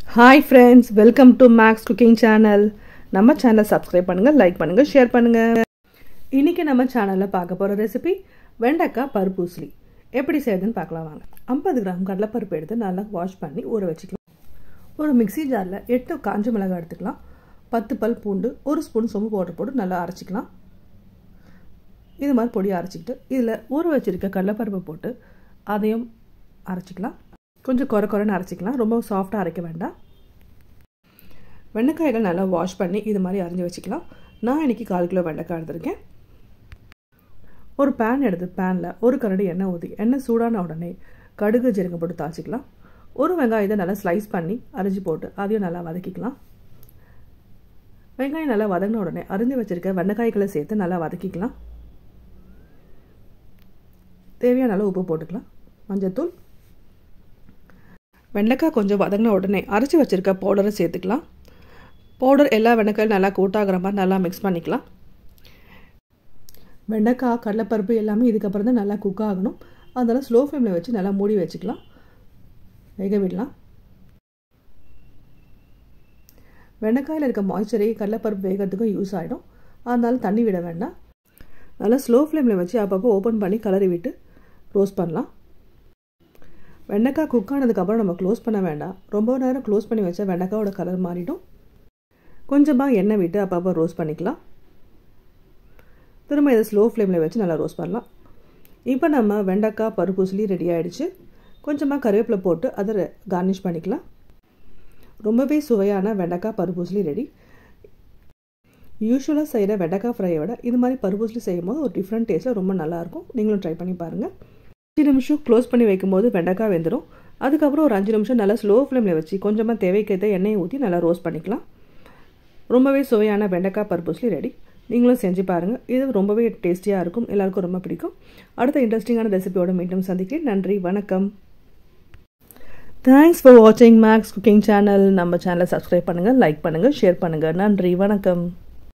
hi friends welcome to Max cooking channel நம்ம சேனலை subscribe பண்ணுங்கள் லைக் பண்ணுங்கள் ஷேர் பண்ணுங்கள் இன்றைக்கி நம்ம சேனலில் பார்க்க போகிற ரெசிபி வெண்டைக்காய் பருப்பூசலி எப்படி செய்யுதுன்னு பார்க்கலாம் வாங்க ஐம்பது கிராம் கடலைப்பருப்பு எடுத்து நல்லா வாஷ் பண்ணி ஊற வச்சுக்கலாம் ஒரு மிக்சி ஜாரில் எட்டு காஞ்ச மிளகாய் எடுத்துக்கலாம் பத்து பல் பூண்டு ஒரு ஸ்பூன் சொம்பு பவுடர் போட்டு நல்லா அரைச்சிக்கலாம் இது மாதிரி பொடி அரைச்சிக்கிட்டு இதில் ஊற வச்சுருக்க கடலைப்பருப்பை போட்டு அதையும் அரைச்சிக்கலாம் கொஞ்சம் குறை குறைன்னு அரைச்சிக்கலாம் ரொம்ப சாஃப்டாக அரைக்க வேண்டாம் வெண்டைக்காய்கள் நல்லா வாஷ் பண்ணி இது மாதிரி அரைஞ்சி வச்சுக்கலாம் நான் இன்றைக்கி கால் கிலோ வெண்டைக்காய் எடுத்திருக்கேன் ஒரு பேன் எடுத்து பேனில் ஒரு கரடி எண்ணெய் ஊற்றி எண்ணெய் சூடான உடனே கடுகு ஜீரகம் போட்டு தாளிச்சிக்கலாம் ஒரு வெங்காயத்தை நல்லா ஸ்லைஸ் பண்ணி அரிஞ்சு போட்டு அதையும் நல்லா வதக்கிக்கலாம் வெங்காயம் நல்லா வதங்கின உடனே அரிஞ்சு வச்சுருக்க வெண்டைக்காய்களை சேர்த்து நல்லா வதக்கிக்கலாம் தேவையான அளவு உப்பு போட்டுக்கலாம் மஞ்சத்தூள் வெண்டைக்காய் கொஞ்சம் வதங்கின உடனே அரைச்சி வச்சுருக்க பவுடரை சேர்த்துக்கலாம் பவுடர் எல்லா வெண்டைக்காயும் நல்லா கூட்டாகிற மாதிரி நல்லா மிக்ஸ் பண்ணிக்கலாம் வெண்டைக்காய் கடலைப்பருப்பு எல்லாமே இதுக்கப்புறம் தான் நல்லா குக் ஆகணும் அதனால் ஸ்லோ ஃப்ளேமில் வச்சு நல்லா மூடி வச்சுக்கலாம் வேக விடலாம் வெண்டைக்காயில் இருக்க மாய்ச்சரை கடலைப்பருப்பு வேகிறதுக்கும் யூஸ் ஆகிடும் அதனால தண்ணி விட வேண்டாம் நல்லா ஸ்லோ ஃப்ளேமில் வச்சு அப்பப்போ ஓப்பன் பண்ணி கலரி விட்டு ரோஸ்ட் பண்ணலாம் வெண்டைக்காய் குக் ஆனதுக்கப்புறம் நம்ம க்ளோஸ் பண்ண வேண்டாம் ரொம்ப நேரம் க்ளோஸ் பண்ணி வச்சா வெண்டைக்காயோட கலர் மாறிடும் கொஞ்சமாக எண்ணெய் விட்டு அப்பப்போ ரோஸ்ட் பண்ணிக்கலாம் திரும்ப இதை ஸ்லோ ஃப்ளேமில் வச்சு நல்லா ரோஸ்ட் பண்ணலாம் இப்போ நம்ம வெண்டைக்காய் பருப்பூசலி ரெடி ஆகிடுச்சு கொஞ்சமாக கருவேப்பிலை போட்டு அதை கார்னிஷ் பண்ணிக்கலாம் ரொம்பவே சுவையான வெண்டைக்காய் பருப்பூசலி ரெடி யூஸ்வலாக செய்கிற வெண்டைக்காய் ஃப்ரையை விட இது மாதிரி பருப்பூசலி செய்யும் போது ஒரு டிஃப்ரெண்ட் டேஸ்ட்டில் ரொம்ப நல்லாயிருக்கும் நீங்களும் ட்ரை பண்ணி பாருங்கள் அஞ்சு நிமிஷம் க்ளோஸ் பண்ணி வைக்கும்போது வெண்டைக்காய் வெந்துடும் அதுக்கப்புறம் ஒரு அஞ்சு நிமிஷம் நல்லா ஸ்லோ ஃப்ளேமில் வச்சு கொஞ்சமாக தேவைக்கேற்ற எண்ணெயை ஊற்றி நல்லா ரோஸ்ட் பண்ணிக்கலாம் ரொம்பவே சுவையான வெண்டைக்காய் பருப்பூஸ்லி ரெடி நீங்களும் செஞ்சு பாருங்கள் இது ரொம்பவே டேஸ்டியாக இருக்கும் எல்லாருக்கும் ரொம்ப பிடிக்கும் அடுத்த இன்ட்ரெஸ்டிங்கான ரெசிபியோட மீண்டும் சந்திக்கிறேன் நன்றி வணக்கம் தேங்க்ஸ் ஃபார் வாட்சிங் மேக்ஸ் குக்கிங் சேனல் நம்ம சேனலை சப்ஸ்கிரைப் பண்ணுங்கள் லைக் பண்ணுங்கள் ஷேர் பண்ணுங்கள் நன்றி வணக்கம்